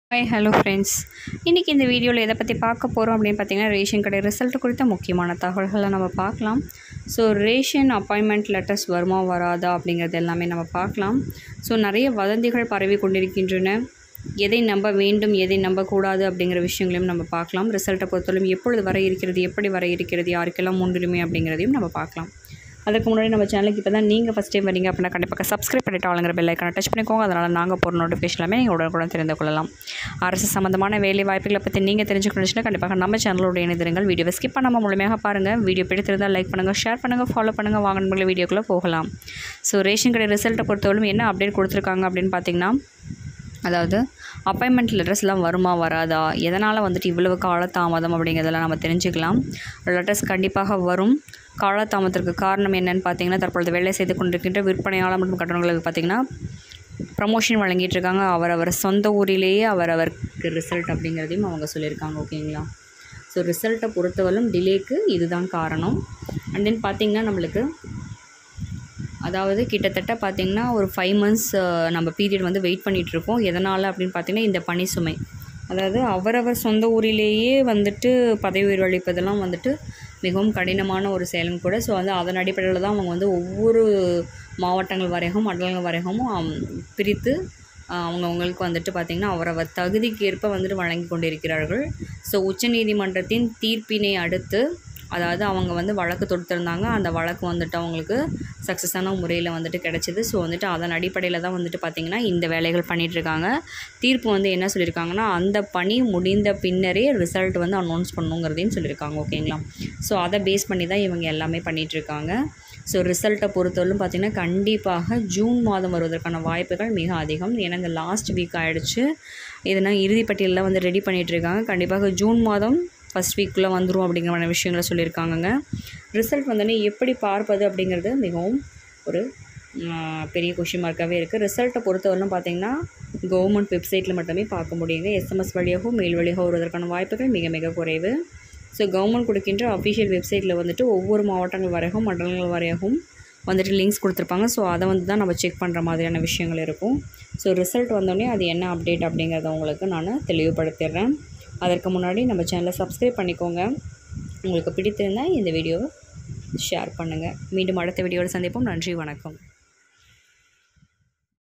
hi hello friends இன்றைக்கி இந்த வீடியோவில் எதை பற்றி பார்க்க போகிறோம் அப்படின்னு பார்த்தீங்கன்னா ரேஷன் கடை ரிசல்ட் குறித்த முக்கியமான தகவல்களை நம்ம பார்க்கலாம் ஸோ ரேஷன் அப்பாயின்மெண்ட் லெட்டர்ஸ் வருமா வராதா அப்படிங்கிறது எல்லாமே நம்ம பார்க்கலாம் ஸோ நிறைய வதந்திகள் பரவி கொண்டிருக்கின்றன எதை நம்ப வேண்டும் எதை நம்பக்கூடாது அப்படிங்கிற விஷயங்களையும் நம்ம பார்க்கலாம் ரிசல்ட்டை பொறுத்தவரையும் எப்பொழுது வர இருக்கிறது எப்படி வர இருக்கிறது யாருக்கெல்லாம் முன்னுரிமை அப்படிங்கிறதையும் நம்ம பார்க்கலாம் அதுக்கு முன்னாடி நம்ம சேனலுக்கு இப்போ தான் நீங்கள் ஃபஸ்ட் டைம் வரீங்க அப்படின்னா கண்டிப்பாக சப்ஸ்கிரைப் பண்ணிட்டு ஆளுங்கிற பெல் ஐக்கானை டச் பண்ணிக்கோங்க அதனால் நாங்கள் போகிற நோட்டிஃபிகேஷன் எல்லாமே நீங்கள் உடனுக்குடன் தெரிந்து கொள்ளலாம் அரசு சம்மந்தமான வேலை வாய்ப்புகளை பற்றி நீங்கள் தெரிஞ்சுக்கணுச்சுன்னா கண்டிப்பாக நம்ம சேனலோட இணைந்திருங்கள் வீடியோவை ஸ்கிப் பண்ணாமல் முழுமையாக பாருங்கள் வீடியோ பிடித்திருந்தால் லைக் பண்ணுங்கள் ஷேர் பண்ணுங்கள் ஃபாலோ பண்ணுங்கள் வாங்க நண்பர்களே வீடியோக்குள்ளே போகலாம் ஸோ ரேஷன் கடை ரிசல்ட்டை பொறுத்தவரைக்கும் என்ன அப்டேட் கொடுத்துருக்காங்க அப்படின்னு பார்த்தீங்கன்னா அதாவது அப்பாயின்மெண்ட் லெட்டர்ஸ்லாம் வருமா வராதா எதனால் வந்துட்டு இவ்வளவு காலதாமதம் அப்படிங்கிறதெல்லாம் நம்ம தெரிஞ்சுக்கலாம் லெட்டர்ஸ் கண்டிப்பாக வரும் காலதாமதத்திற்கு காரணம் என்னன்னு பார்த்தீங்கன்னா தற்பொழுது வேலை செய்து கொண்டிருக்கின்ற விற்பனையாளர் மற்றும் கட்டணங்களுக்கு பார்த்தீங்கன்னா ப்ரமோஷன் வழங்கிட்டு இருக்காங்க அவரவர் சொந்த ஊரிலேயே அவரவருக்கு ரிசல்ட் அப்படிங்கிறதையும் அவங்க சொல்லியிருக்காங்க ஓகேங்களா ஸோ ரிசல்ட்டை பொறுத்தவரையும் டிலேக்கு இதுதான் காரணம் அண்ட் தென் பார்த்திங்கன்னா நம்மளுக்கு அதாவது கிட்டத்தட்ட பார்த்திங்கன்னா ஒரு ஃபைவ் மந்த்ஸ் நம்ம பீரியட் வந்து வெயிட் பண்ணிகிட்ருக்கோம் எதனால் அப்படின்னு பார்த்திங்கன்னா இந்த பணி சுமை அதாவது அவரவர் சொந்த ஊரிலேயே வந்துட்டு பதவி உயர்வு அளிப்பதெல்லாம் வந்துட்டு மிகவும் கடினமான ஒரு செயலும் கூட ஸோ வந்து அதன் அடிப்படையில் தான் அவங்க வந்து ஒவ்வொரு மாவட்டங்கள் வரைக்கும் மண்டலங்கள் வரைக்கும் பிரித்து அவங்கவுங்களுக்கு வந்துட்டு பார்த்திங்கன்னா அவரவர் தகுதிக்கு ஏற்ப வந்துட்டு வழங்கி கொண்டிருக்கிறார்கள் ஸோ உச்சநீதிமன்றத்தின் தீர்ப்பினை அடுத்து அதாவது அவங்க வந்து வழக்கு தொடுத்திருந்தாங்க அந்த வழக்கு வந்துட்டு அவங்களுக்கு சக்ஸஸான முறையில் வந்துட்டு கிடச்சிது ஸோ வந்துட்டு அதன் அடிப்படையில் தான் வந்துட்டு பார்த்திங்கன்னா இந்த வேலைகள் பண்ணிகிட்ருக்காங்க தீர்ப்பு வந்து என்ன சொல்லியிருக்காங்கன்னா அந்த பணி முடிந்த பின்னரே ரிசல்ட் வந்து அனௌன்ஸ் பண்ணுங்கிறதையும் சொல்லியிருக்காங்க ஓகேங்களா ஸோ அதை பேஸ் பண்ணி தான் இவங்க எல்லாமே பண்ணிகிட்ருக்காங்க ஸோ ரிசல்ட்டை பொறுத்தவரைக்கும் பார்த்திங்கன்னா கண்டிப்பாக ஜூன் மாதம் வருவதற்கான வாய்ப்புகள் மிக அதிகம் ஏன்னா இந்த லாஸ்ட் வீக் ஆகிடுச்சு இதனால் இறுதிப்பட்டியலில் வந்து ரெடி பண்ணிகிட்ருக்காங்க கண்டிப்பாக ஜூன் மாதம் ஃபஸ்ட் வீக்குள்ளே வந்துடும் அப்படிங்கிற மாதிரி விஷயங்களை சொல்லியிருக்காங்கங்க ரிசல்ட் வந்தோடனே எப்படி பார்ப்பது அப்படிங்கிறது மிகவும் ஒரு பெரிய கொஷின் மார்க்காகவே இருக்குது ரிசல்ட்டை பொறுத்தவரைக்கும் பார்த்திங்கன்னா கவர்மெண்ட் வெப்சைட்டில் மட்டுமே பார்க்க முடியுங்க எஸ்எம்எஸ் வழியாகவும் மெயில் வழியாக வருவதற்கான வாய்ப்புகள் மிக மிக குறைவு ஸோ கவர்மெண்ட் கொடுக்கின்ற அஃபிஷியல் வெப்சைட்டில் வந்துட்டு ஒவ்வொரு மாவட்டங்கள் வரையும் மண்டலங்கள் வரையும் வந்துட்டு லிங்க்ஸ் கொடுத்துருப்பாங்க ஸோ அதை வந்து தான் நம்ம செக் பண்ணுற மாதிரியான விஷயங்கள் இருக்கும் ஸோ ரிசல்ட் வந்தோடனே அது என்ன அப்டேட் அப்படிங்கிறத உங்களுக்கு நான் தெளிவுபடுத்திடுறேன் அதற்கு முன்னாடி நம்ம சேனலை சப்ஸ்கிரைப் பண்ணிக்கோங்க உங்களுக்கு பிடித்திருந்தால் இந்த வீடியோவை ஷேர் பண்ணுங்கள் மீண்டும் அடுத்த வீடியோவில் சந்திப்போம் நன்றி வணக்கம்